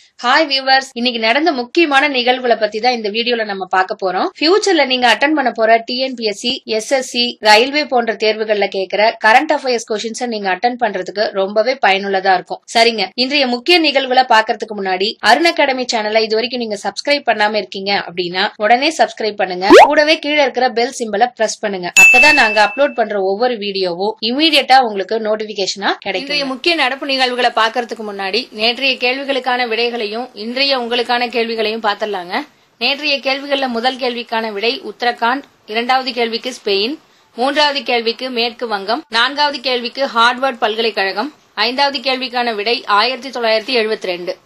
hi viewers இன்னைக்கு நடந்த முக்கியமான நிகழ்வுகளை பத்தி தான் இந்த வீடியோல நம்ம பார்க்க போறோம் ஃபியூச்சர்ல நீங்க அட்டன் பண்ண போற டிஎன்பிஎஸ்சி எஸ்எஸ்சி ரயில்வே போன்ற தேர்வுகள்ல கேக்குற கரண்ட் அஃபேர்ஸ் கொஸ்டின்ஸ் நீங்க அட்டன் பண்றதுக்கு ரொம்பவே பயனுள்ளதா இருக்கும் சரிங்க இன்றைய முக்கிய நிகழ்வுகளை பாக்குறதுக்கு முன்னாடி அருண் அகாடமி சேனலை இது வரைக்கும் நீங்க சப்ஸ்கிரைப் பண்ணாம இருக்கீங்க அப்படின்னா உடனே சப்ஸ்கிரைப் பண்ணுங்க கூடவே கீழே இருக்கிற பெல் சிம்பலை பிரஸ் பண்ணுங்க அப்பதான் நாங்க அப்லோட் பண்ற ஒவ்வொரு வீடியோவும் இமீடியட்டா உங்களுக்கு நோட்டிபிகேஷனா கிடைக்கும் இன்றைய முக்கிய நடப்பு நிகழ்வுகளை பாக்குறதுக்கு முன்னாடி நேற்றைய கேள்விகளுக்கான விடைகளையும் இன்றைய உங்களுக்கான கேள்விகளையும் பார்த்துடலாங்க நேற்றைய கேள்விகள்ல முதல் கேள்விக்கான விடை உத்தரகாண்ட் இரண்டாவது கேள்விக்கு ஸ்பெயின் மூன்றாவது கேள்விக்கு மேற்கு வங்கம் நான்காவது கேள்விக்கு ஹார்வர்ட் பல்கலைக்கழகம் ஐந்தாவது கேள்விக்கான விடை ஆயிரத்தி தொள்ளாயிரத்தி எழுபத்தி ரெண்டு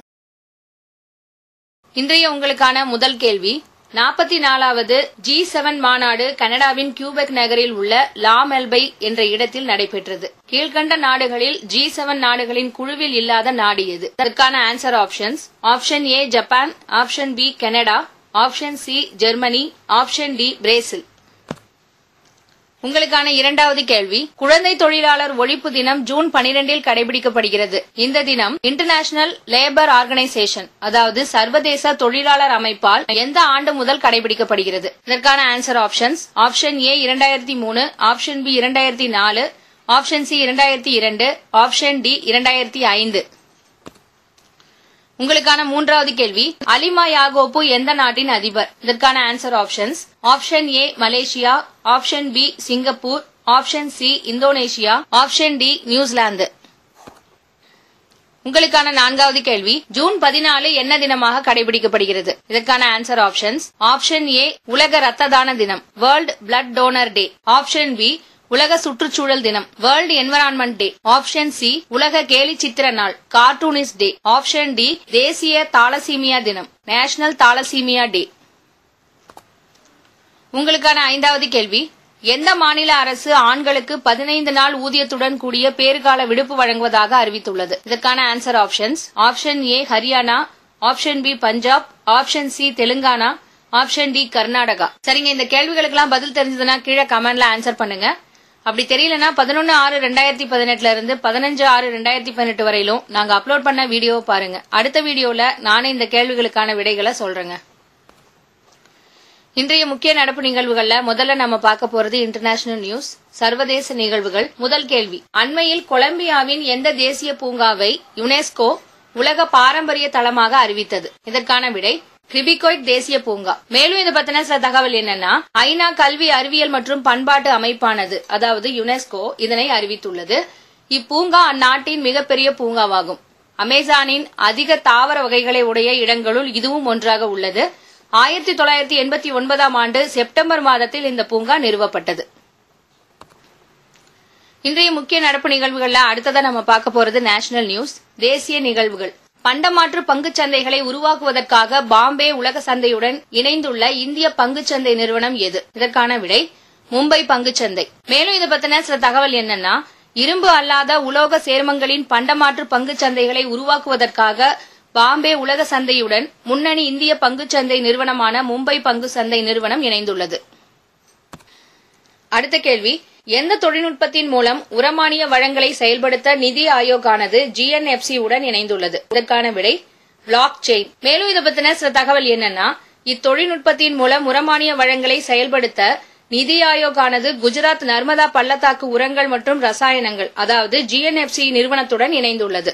இன்றைய உங்களுக்கான முதல் கேள்வி நாற்பத்தி நாலாவது ஜி செவன் மாநாடு கனடாவின் கியூபெக் நகரில் உள்ள லா மெல்பை என்ற இடத்தில் நடைபெற்றது கீழ்கண்ட நாடுகளில் ஜி செவன் நாடுகளின் குழுவில் இல்லாத நாடு எது அதற்கான answer options option A Japan option B Canada option C Germany option D Brazil உங்களுக்கான இரண்டாவது கேள்வி குழந்தை தொழிலாளர் ஒழிப்பு தினம் ஜூன் பனிரெண்டில் கடைபிடிக்கப்படுகிறது இந்த தினம் இன்டர்நேஷனல் லேபர் ஆர்கனைசேஷன் அதாவது சர்வதேச தொழிலாளர் அமைப்பால் எந்த ஆண்டு முதல் கடைபிடிக்கப்படுகிறது இதற்கான ஆன்சர் ஆப்ஷன்ஸ் ஆப்ஷன் ஏ இரண்டாயிரத்தி மூணு ஆப்ஷன் பி இரண்டாயிரத்தி நாலு ஆப்ஷன் சி இரண்டாயிரத்தி இரண்டு ஆப்ஷன் டி இரண்டாயிரத்தி ஐந்து உங்களுக்கான மூன்றாவது கேள்வி அலிமா யாகோப்பு எந்த நாட்டின் அதிபர் இதற்கான answer options option A Malaysia option B Singapore option C Indonesia option D New Zealand உங்களுக்கான நான்காவது கேள்வி ஜூன் பதினாலு என்ன தினமாக கடைபிடிக்கப்படுகிறது இதற்கான ஆன்சர் ஆப்ஷன்ஸ் ஆப்ஷன் ஏ உலக ரத்த தான தினம் world blood donor day option B உலக சுற்றுச்சூழல் தினம் world environment day option C உலக கேலி சித்திர நாள் கார்ட்டூனிஸ்ட் டே ஆப்ஷன் டி தேசிய தாலசீமியா தினம் நேஷனல் தாலசீமியா டே உங்களுக்கான ஐந்தாவது கேள்வி எந்த மாநில அரசு ஆண்களுக்கு பதினைந்து நாள் ஊதியத்துடன் கூடிய பேறுகால விடுப்பு வழங்குவதாக அறிவித்துள்ளது இதற்கான answer options option A Haryana option B Punjab option C Telangana option D Karnataka சரிங்க இந்த கேள்விகளுக்கெல்லாம் பதில் தெரிஞ்சதுன்னா கீழே கமெண்ட்ல ஆன்சர் பண்ணுங்க அப்படி தெரியலனா பதினொன்னு ஆறு ரெண்டாயிரத்தி பதினெட்டுல இருந்து பதினஞ்சு ஆறு ரெண்டாயிரத்தி பதினெட்டு வரையிலும் நாங்க அப்லோட் பண்ண வீடியோவை பாருங்க அடுத்த வீடியோல நானே இந்த கேள்விகளுக்கான விடைகளை சொல்றேங்க இன்றைய முக்கிய நடப்பு நிகழ்வுகள்ல முதல்ல நம்ம பார்க்க போறது இன்டர்நேஷனல் நியூஸ் சர்வதேச நிகழ்வுகள் முதல் கேள்வி அண்மையில் கொலம்பியாவின் எந்த தேசிய பூங்காவை யுனெஸ்கோ உலக பாரம்பரிய தளமாக அறிவித்தது இதற்கான விடை கிரிபிகோய்ட் தேசிய பூங்கா மேலும் இதை பத்தின சில தகவல் என்னன்னா ஐநா கல்வி அறிவியல் மற்றும் பண்பாட்டு அமைப்பானது அதாவது யுனெஸ்கோ இதனை அறிவித்துள்ளது இப்பூங்கா அந்நாட்டின் மிகப்பெரிய பூங்காவாகும் அமேசானின் அதிக தாவர வகைகளை உடைய இடங்களுள் இதுவும் ஒன்றாக உள்ளது ஆயிரத்தி தொள்ளாயிரத்தி எண்பத்தி ஒன்பதாம் ஆண்டு செப்டம்பர் மாதத்தில் இந்த பூங்கா நிறுவப்பட்டது இன்றைய முக்கிய நடப்பு நிகழ்வுகள்ல அடுத்ததா நம்ம பார்க்க போறது நேஷனல் நியூஸ் தேசிய நிகழ்வுகள் பண்டமாற்று பங்குச் சந்தைகளை உருவாக்குவதற்காக பாம்பே உலக சந்தையுடன் இணைந்துள்ள இந்திய பங்குச் சந்தை நிறுவனம் எது இதற்கான விடை மும்பை பங்குச் சந்தை மேலும் இதை பத்தின சில தகவல் என்னன்னா இரும்பு அல்லாத உலோக சேர்மங்களின் பண்டமாற்று பங்குச் சந்தைகளை உருவாக்குவதற்காக பாம்பே உலக சந்தையுடன் முன்னணி இந்திய பங்குச் சந்தை நிறுவனமான மும்பை பங்கு சந்தை நிறுவனம் இணைந்துள்ளது அடுத்த கேள்வி எந்த தொழில்நுட்பத்தின் மூலம் உரமானிய வழங்கலை செயல்படுத்த நிதி ஆயோகானது ஜிஎன்எஃப்சி உடன் இணைந்துள்ளது இதற்கான விடை பிளாக் செயின் மேலும் இதை பத்தின சில தகவல் என்னன்னா இத்தொழில்நுட்பத்தின் மூலம் உரமானிய வழங்கலை செயல்படுத்த நிதி ஆயோகானது குஜராத் நர்மதா பள்ளத்தாக்கு உரங்கள் மற்றும் ரசாயனங்கள் அதாவது ஜிஎன்எஃப்சி நிறுவனத்துடன் இணைந்துள்ளது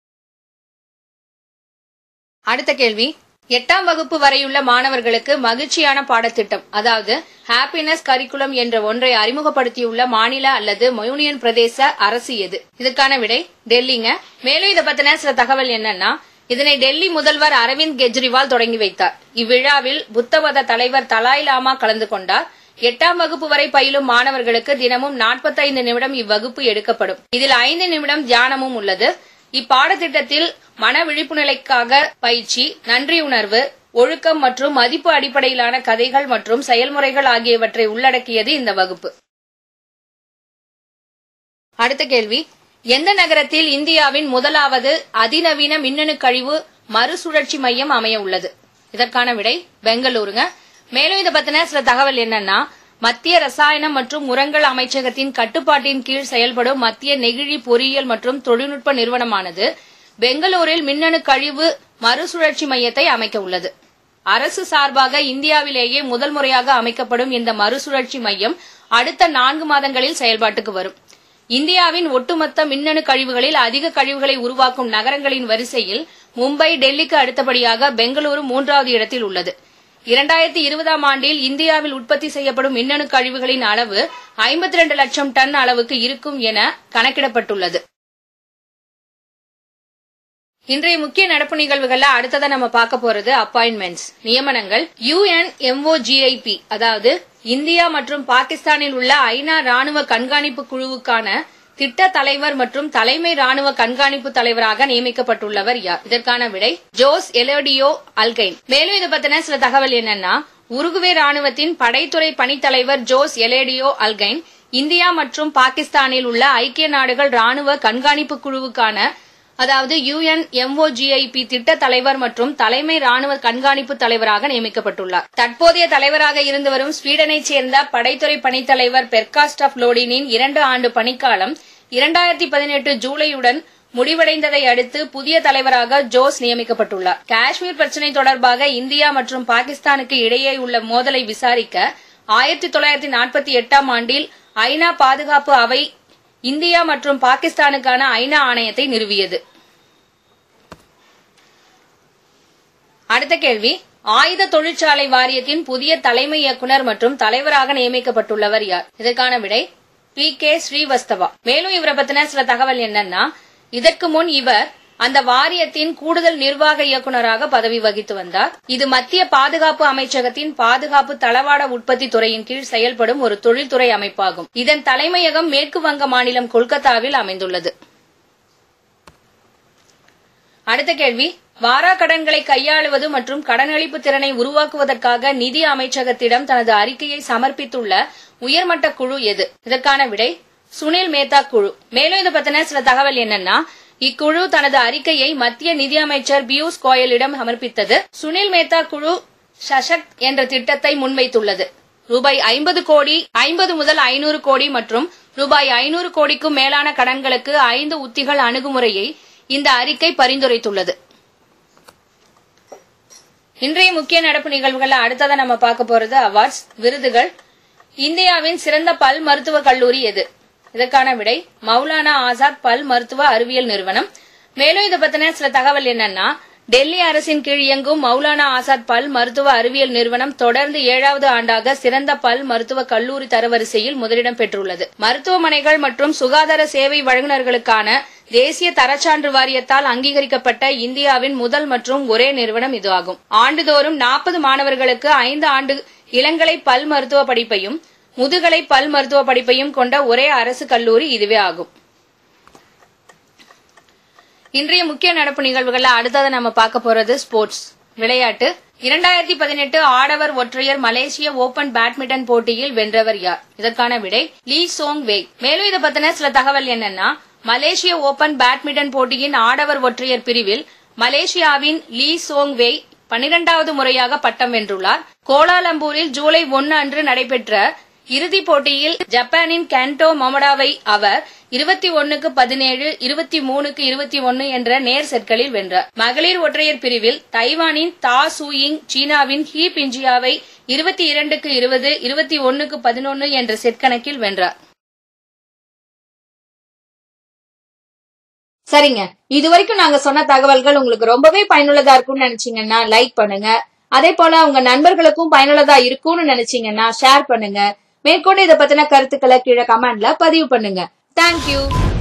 அடுத்த கேள்வி எட்டாம் வகுப்பு வரையுள்ள மாணவர்களுக்கு மகிழ்ச்சியான பாடத்திட்டம் அதாவது ஹாப்பினஸ் கரிக்குலம் என்ற ஒன்றை அறிமுகப்படுத்தியுள்ள மாநில அல்லது யூனியன் பிரதேச அரசு எது இதற்கான விடை டெல்லிங்க மேலும் இதை பத்தின சில தகவல் என்னன்னா இதனை டெல்லி முதல்வர் அரவிந்த் கெஜ்ரிவால் தொடங்கி வைத்தார் இவ்விழாவில் புத்த மத தலைவர் தலாய் லாமா கலந்து கொண்டார் எட்டாம் வகுப்பு வரை பயிலும் மாணவர்களுக்கு தினமும் 45 நிமிடம் இவ்வகுப்பு எடுக்கப்படும் இதில் ஐந்து நிமிடம் தியானமும் உள்ளது இப்பாடத்திட்டத்தில் மன விழிப்பு நிலைக்காக பயிற்சி நன்றியுணர்வு ஒழுக்கம் மற்றும் மதிப்பு அடிப்படையிலான கதைகள் மற்றும் செயல்முறைகள் ஆகியவற்றை உள்ளடக்கியது இந்த வகுப்பு அடுத்த கேள்வி எந்த நகரத்தில் இந்தியாவின் முதலாவது அதிநவீன மின்னணு கழிவு மறுசுழற்சி மையம் அமைய உள்ளது இதற்கான விடை பெங்களூருங்க மேலும் இதை பத்தின சில தகவல் என்னன்னா மத்திய ரசாயனம் மற்றும் உரங்கள் அமைச்சகத்தின் கட்டுப்பாட்டின் கீழ் செயல்படும் மத்திய நெகிழி பொறியியல் மற்றும் தொழில்நுட்ப நிறுவனமானது பெங்களூரில் மின்னணு கழிவு மறுசுழற்சி மையத்தை அமைக்க உள்ளது அரசு சார்பாக இந்தியாவிலேயே முதல் முறையாக அமைக்கப்படும் இந்த மறுசுழற்சி மையம் அடுத்த நான்கு மாதங்களில் செயல்பாட்டுக்கு வரும் இந்தியாவின் ஒட்டுமொத்த மின்னணு கழிவுகளில் அதிக கழிவுகளை உருவாக்கும் நகரங்களின் வரிசையில் மும்பை டெல்லிக்கு அடுத்தபடியாக பெங்களூரு மூன்றாவது இடத்தில் உள்ளது இரண்டாயிரத்தி இருபதாம் ஆண்டில் இந்தியாவில் உற்பத்தி செய்யப்படும் மின்னணு கழிவுகளின் அளவு ஐம்பத்தி ரெண்டு லட்சம் டன் அளவுக்கு இருக்கும் என கணக்கிடப்பட்டுள்ளது இன்றைய முக்கிய நடப்பு நிகழ்வுகள்ல அடுத்ததா நம்ம பார்க்க போறது அப்பாயின்மெண்ட்ஸ் நியமனங்கள் யுஎன்எம்ஓஜிஐபி அதாவது இந்தியா மற்றும் பாகிஸ்தானில் உள்ள ஐநா ராணுவ கண்காணிப்பு குழுவுக்கான திட்ட தலைவர் மற்றும் தலைமை ராணுவ கண்காணிப்பு தலைவராக நியமிக்கப்பட்டுள்ளவர் யார் இதற்கான விடை ஜோஸ் எலோடியோ அல்கைன் மேலும் இதை பத்தின சில தகவல் என்னன்னா உருகுவே ராணுவத்தின் படைத்துறை பணித்தலைவர் ஜோஸ் எலேடியோ அல்கைன் இந்தியா மற்றும் பாகிஸ்தானில் உள்ள ஐக்கிய நாடுகள் ராணுவ கண்காணிப்பு குழுவுக்கான அதாவது யுஎன் எம்ஓஜிஐபி திட்ட தலைவர் மற்றும் தலைமை ராணுவ கண்காணிப்பு தலைவராக நியமிக்கப்பட்டுள்ளார் தற்போதைய தலைவராக இருந்து வரும் ஸ்வீடனைச் சேர்ந்த படைத்துறை பணித்தலைவர் பெர்காஸ்ட் ஆஃப் லோடினின் இரண்டு ஆண்டு பணிக்காலம் இரண்டாயிரத்தி பதினெட்டு ஜூலையுடன் முடிவடைந்ததை அடுத்து புதிய தலைவராக ஜோஸ் நியமிக்கப்பட்டுள்ளார் காஷ்மீர் பிரச்சினை தொடர்பாக இந்தியா மற்றும் பாகிஸ்தானுக்கு இடையே உள்ள மோதலை விசாரிக்க ஆயிரத்தி தொள்ளாயிரத்தி நாற்பத்தி எட்டாம் ஆண்டில் ஐநா பாதுகாப்பு அவை இந்தியா மற்றும் பாகிஸ்தானுக்கான ஐநா ஆணையத்தை நிறுவியது அடுத்த கேள்வி ஆயுத தொழிற்சாலை வாரியத்தின் புதிய தலைமை இயக்குனர் மற்றும் தலைவராக நியமிக்கப்பட்டுள்ளவர் யார் இதற்கான விடை பி கே ஸ்ரீவஸ்தவா மேலும் இவரை பத்தின சில தகவல் என்னன்னா இதற்கு முன் இவர் அந்த வாரியத்தின் கூடுதல் நிர்வாக இயக்குநராக பதவி வகித்து வந்தார் இது மத்திய பாதுகாப்பு அமைச்சகத்தின் பாதுகாப்பு தளவாட உற்பத்தி துறையின் கீழ் செயல்படும் ஒரு தொழில்துறை அமைப்பாகும் இதன் தலைமையகம் மேற்கு வங்க மாநிலம் கொல்கத்தாவில் அமைந்துள்ளது அடுத்த கேள்வி வாரா கடன்களை கையாளுவது மற்றும் கடனளிப்பு திறனை உருவாக்குவதற்காக நிதி அமைச்சகத்திடம் தனது அறிக்கையை சமர்ப்பித்துள்ள உயர்மட்ட குழு எது இதற்கான விடை சுனில் மேத்தா குழு மேலும் இதை பத்தின சில தகவல் என்னன்னா இக்குழு தனது அறிக்கையை மத்திய நிதியமைச்சர் பியூஷ் கோயலிடம் சமர்ப்பித்தது சுனில் மேத்தா குழு சஷக்த் என்ற திட்டத்தை முன்வைத்துள்ளது ரூபாய் ஐம்பது கோடி ஐம்பது முதல் ஐநூறு கோடி மற்றும் ரூபாய் ஐநூறு கோடிக்கும் மேலான கடன்களுக்கு ஐந்து உத்திகள் அணுகுமுறையை இந்த அறிக்கை பரிந்துரைத்துள்ளது இன்றைய முக்கிய நடப்பு நிகழ்வுகள்ல அடுத்ததா நம்ம பார்க்க போறது அவார்ட்ஸ் விருதுகள் இந்தியாவின் சிறந்த பல் மருத்துவ கல்லூரி எது இதற்கான விடை மௌலானா ஆசாத் பல் மருத்துவ அறிவியல் நிறுவனம் மேலும் இதை பத்தின சில தகவல் என்னன்னா டெல்லி அரசின் கீழ் இயங்கும் மௌலானா ஆசாத் பல் மருத்துவ அறிவியல் நிறுவனம் தொடர்ந்து ஏழாவது ஆண்டாக சிறந்த பல் மருத்துவ கல்லூரி தரவரிசையில் முதலிடம் பெற்றுள்ளது மருத்துவமனைகள் மற்றும் சுகாதார சேவை வழங்குநர்களுக்கான தேசிய தரச்சான்று வாரியத்தால் அங்கீகரிக்கப்பட்ட இந்தியாவின் முதல் மற்றும் ஒரே நிறுவனம் இது ஆகும் ஆண்டுதோறும் நாற்பது மாணவர்களுக்கு ஐந்து ஆண்டு இளங்கலை பல் மருத்துவ படிப்பையும் முதுகலை பல் மருத்துவ படிப்பையும் கொண்ட ஒரே அரசு கல்லூரி இதுவே ஆகும் இன்றைய முக்கிய நடப்பு நிகழ்வுகள்ல அடுத்தது நம்ம பார்க்க போறது ஸ்போர்ட்ஸ் விளையாட்டு இரண்டாயிரத்தி பதினெட்டு ஆடவர் ஒற்றையர் மலேசிய ஓபன் பேட்மிண்டன் போட்டியில் வென்றவர் யார் இதற்கான விடை லீ சோங் வேய் மேலும் இதை பத்தின சில தகவல் என்னன்னா மலேசிய ஓபன் பேட்மிண்டன் போட்டியின் ஆடவர் ஒற்றையர் பிரிவில் மலேசியாவின் லீ சோங் வேய் பனிரெண்டாவது முறையாக பட்டம் வென்றுள்ளார் கோலாலம்பூரில் ஜூலை ஒன்னு அன்று நடைபெற்ற இறுதிப் போட்டியில் ஜப்பானின் கென்டோ மொமடாவை அவர் இருபத்தி ஒன்னுக்கு பதினேழு இருபத்தி மூணுக்கு இருபத்தி ஒன்னு என்ற நேர் செட்களில் வென்றார் மகளிர் ஒற்றையர் பிரிவில் தைவானின் தா சூயிங் சீனாவின் ஹீ பிஞ்சியாவை இருபத்தி இரண்டுக்கு இருபது இருபத்தி ஒன்னுக்கு பதினொன்னு என்ற செட் கணக்கில் வென்றார் சரிங்க இது வரைக்கும் நாங்க சொன்ன தகவல்கள் உங்களுக்கு ரொம்பவே பயனுள்ளதா இருக்கும்னு நினைச்சீங்கன்னா லைக் பண்ணுங்க அதே போல உங்க நண்பர்களுக்கும் பயனுள்ளதா இருக்கும்னு நினைச்சீங்கன்னா ஷேர் பண்ணுங்க மேற்கொண்டு இதை பத்தின கருத்துக்களை கீழே கமெண்ட்ல பதிவு பண்ணுங்க தேங்க்யூ